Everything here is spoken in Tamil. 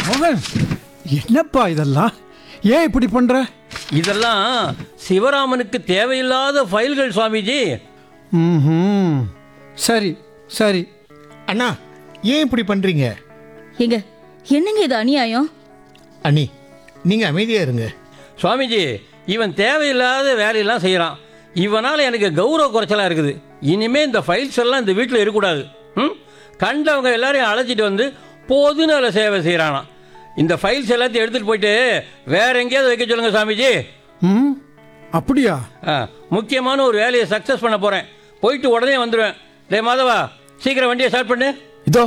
மோகன் என்னப்பா இதெல்லாம் ஏன் இப்படி பண்ற இதெல்லாம் சிவராமனுக்கு தேவையில்லாத ஃபைல்கள் சுவாமிஜி ம் சரி சரி அண்ணா ஏன் இப்படி பண்றீங்க ஏங்க என்னங்க இது அநியாயம் அண்ணி நீங்க அமைதியா இருங்க சுவாமிஜி இவன் தேவையில்லாத வேலையெல்லாம் செய்கிறான் இவனால் எனக்கு கௌரவ குறைச்சலாக இருக்குது இனிமே இந்த ஃபைல்ஸ் எல்லாம் இந்த வீட்டில் இருக்கக்கூடாது ம் கண்டவங்க எல்லாரையும் அழைச்சிட்டு வந்து பொதுநல சேவை செய்கிறானாம் இந்த ஃபைல்ஸ் எல்லாத்தையும் எடுத்துகிட்டு போயிட்டு வேற எங்கேயாவது வைக்க சொல்லுங்க சுவாமிஜி ம் அப்படியா ஆ முக்கியமான ஒரு வேலையை சக்ஸஸ் பண்ண போகிறேன் போயிட்டு உடனே வந்துடுவேன் டே மாதவா சீக்கிரம் வண்டியை ஸ்டார்ட் பண்ணு இதோ